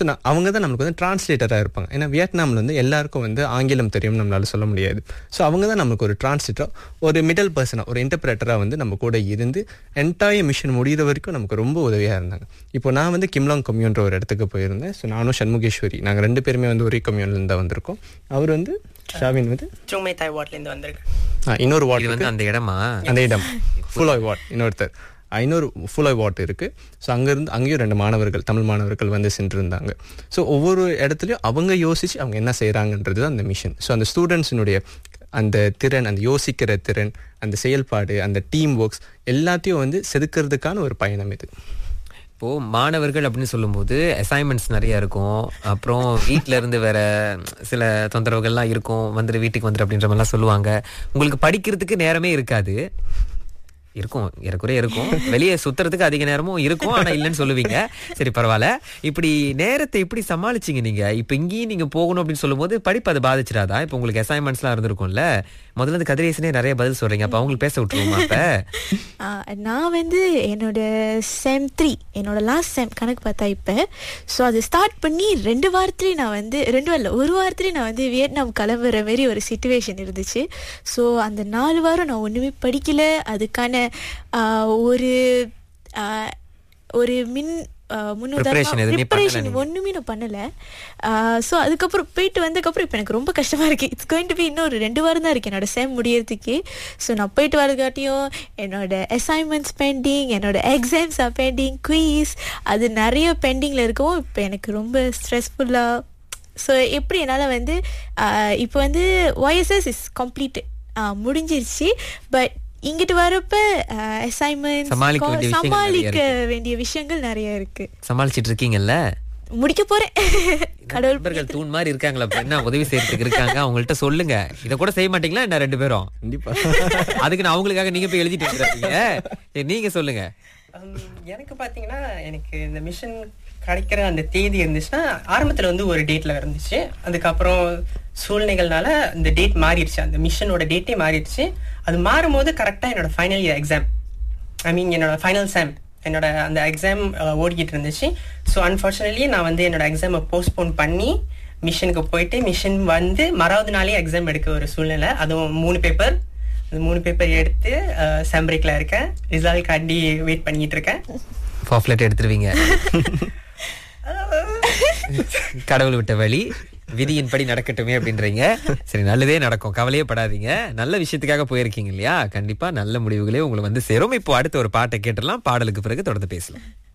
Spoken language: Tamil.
ஸோ நான் அவங்க தான் நம்மளுக்கு வந்து டிரான்ஸ்லேட்டராக இருப்பாங்க ஏன்னா வியட்நாமில் வந்து எல்லாருக்கும் வந்து ஆங்கிலம் தெரியும் நம்மளால சொல்ல முடியாது ஸோ அவங்க தான் நமக்கு ஒரு டிரான்ஸ்லேட்டராக ஒரு மிடில் பர்சனாக ஒரு இன்டர்பிரேட்டராக வந்து நம்ம கூட இருந்து என்டையர் மிஷன் முடிகிற வரைக்கும் நமக்கு ரொம்ப உதவியாக இருந்தாங்க இப்போ நான் வந்து கிம்லாங் கம்யூன்ற ஒரு இடத்துக்கு போயிருந்தேன் ஸோ நானும் சண்முகேஸ்வரி நாங்கள் ரெண்டு பேருமே வந்து ஒரே கம்யூன்லேருந்து தான் வந்திருக்கோம் அவர் வந்து ஷாவின் வந்து சுமை தாய் வார்ட்லேருந்து வந்திருக்கேன் ஆ, இன்னொரு இது வார்டு வந்து அந்த இடமா அந்த இடம் ஃபுல்லாய் வாட் இன்னொருத்தர் ஐநூறு ஃபுல்லாய் வாட் இருக்கு ஸோ அங்கேருந்து அங்கேயும் ரெண்டு மாணவர்கள் தமிழ் மாணவர்கள் வந்து சென்றிருந்தாங்க ஸோ ஒவ்வொரு இடத்துலையும் அவங்க யோசிச்சு அவங்க என்ன செய்கிறாங்கன்றது தான் அந்த மிஷன் ஸோ அந்த ஸ்டூடெண்ட்ஸினுடைய அந்த திறன் அந்த யோசிக்கிற திறன் அந்த செயல்பாடு அந்த டீம் ஒர்க்ஸ் எல்லாத்தையும் வந்து செதுக்கிறதுக்கான ஒரு பயணம் இது இப்போ மாணவர்கள் அப்படின்னு சொல்லும்போது அசைன்மெண்ட்ஸ் நிறைய இருக்கும் அப்புறம் வீட்ல இருந்து வேற சில தொந்தரவுகள்லாம் இருக்கும் வந்துட்டு வீட்டுக்கு வந்துட்டு அப்படின்ற மாதிரிலாம் சொல்லுவாங்க உங்களுக்கு படிக்கிறதுக்கு நேரமே இருக்காது இருக்கும் ஏறக்குறைய இருக்கும் வெளியே சுத்துறதுக்கு அதிக நேரமும் இருக்கும் ஆனா இல்லைன்னு சொல்லுவீங்க சரி பரவாயில்ல இப்படி நேரத்தை எப்படி சமாளிச்சீங்க நீங்க இப்ப இங்கேயும் நீங்க போகணும் அப்படின்னு சொல்லும்போது படிப்பு அதை பாதிச்சிடாதா இப்ப உங்களுக்கு அசைன்மெண்ட்ஸ்லாம் இருந்திருக்கும்ல முதல்ல இருந்து கதிரேசனே நிறைய பதில் சொல்றீங்க அப்ப அவங்களுக்கு பேச விட்டுருவோமா அப்ப ஆ, நான் வந்து என்னோட செம் த்ரீ என்னோட லாஸ்ட் செம் கணக்கு பார்த்தா இப்போ ஸோ அது ஸ்டார்ட் பண்ணி ரெண்டு வாரத்துலேயே நான் வந்து ரெண்டு வாரம் இல்ல, ஒரு வாரத்துலேயே நான் வந்து வியட்நாம் கிளம்புற மாரி ஒரு சுச்சுவேஷன் இருந்துச்சு ஸோ அந்த நாலு வாரம் நான் ஒன்றுமே படிக்கல அதுக்கான ஆ, ஒரு ஆ, ஒரு மின் Preparation எதுவுமே பண்ணல ப்ரிப்பரேஷன் நீங்க. ஒன்றுமே நான் பண்ணலை ஸோ அதுக்கப்புறம் போயிட்டு வந்ததுக்கப்புறம் இப்போ எனக்கு ரொம்ப கஷ்டமாக இருக்குது இட்ஸ் கோயிங் டு பி இன்னும் ஒரு ரெண்டு வாரம் தான் இருக்குது என்னோட செம் முடியறதுக்கு ஸோ நான் போயிட்டு வரதுக்காட்டியும் என்னோட அசைன்மெண்ட்ஸ் பெண்டிங் என்னோட எக்ஸாம்ஸ் ஆர் பெண்டிங் குயிஸ் அது நிறைய பெண்டிங்கில் இருக்கவும் இப்போ எனக்கு ரொம்ப ஸ்ட்ரெஸ்ஃபுல்லாக ஸோ எப்படி என்னால் வந்து ஆஹ், இப்போ வந்து ஒய்எஸ்எஸ் இஸ் கம்ப்ளீட் முடிஞ்சிருச்சு பட் இங்கிட்டு வரப்ப அசைன்மெண்ட் சமாளிக்க வேண்டிய விஷயங்கள் நிறைய சமாளிக்க இருக்கு. வேண்டிய விஷயங்கள் நிறைய இருக்கு சமாளிச்சிட்டு இருக்கீங்கல்ல முடிக்க போறேன் கடவுள் நண்பர்கள் தூண் மாதிரி இருக்காங்களா அப்ப என்ன உதவி செய்யறதுக்கு இருக்காங்க அவங்கள்ட்ட சொல்லுங்க இத கூட செய்ய மாட்டீங்களா என்ன ரெண்டு பேரும் கண்டிப்பா அதுக்கு நான் அவங்களுக்காக நீங்க போய் எழுதிட்டு இருக்கீங்க சரி நீங்க சொல்லுங்க Um, எனக்கு பார்த்தீங்கன்னா எனக்கு இந்த மிஷன் கிடைக்கிற அந்த தேதி இருந்துச்சுன்னா ஆரம்பத்தில் வந்து ஒரு டேட்டில் இருந்துச்சு அதுக்கப்புறம் சூழ்நிலைகள்னால இந்த டேட் மாறிடுச்சு அந்த மிஷனோட டேட்டே மாறிடுச்சு அது மாறும்போது கரெக்டாக என்னோட final year exam I mean என்னோட ஃபைனல் செம் என்னோட அந்த எக்ஸாம் ஓடிக்கிட்டு இருந்துச்சு ஸோ அன்ஃபார்ச்சுனேட்லி நான் வந்து என்னோட எக்ஸாமை போஸ்ட்போன் பண்ணி மிஷனுக்கு போயிட்டு மிஷன் வந்து மறாவது நாளே எக்ஸாம் எடுக்க ஒரு சூழ்நிலை அதுவும் மூணு பேப்பர் அந்த மூணு பேப்பர் எடுத்து செம் பிரேக்கில் இருக்கேன் ரிசல்ட் காண்டி வெயிட் பண்ணிட்டு இருக்கேன் பாப்லெட் எடுத்துருவீங்க கடவுள் விட்ட வழி விதியின்படி நடக்கட்டுமே அப்படின்றீங்க சரி நல்லதே நடக்கும் கவலையே படாதீங்க நல்ல விஷயத்துக்காக போயிருக்கீங்க இல்லையா கண்டிப்பா நல்ல முடிவுகளே உங்களை வந்து சேரும் இப்போ அடுத்த ஒரு பாட்டை கேட்டுடலாம் பாடலுக்கு பிறகு தொடர்ந்து பேசலாம்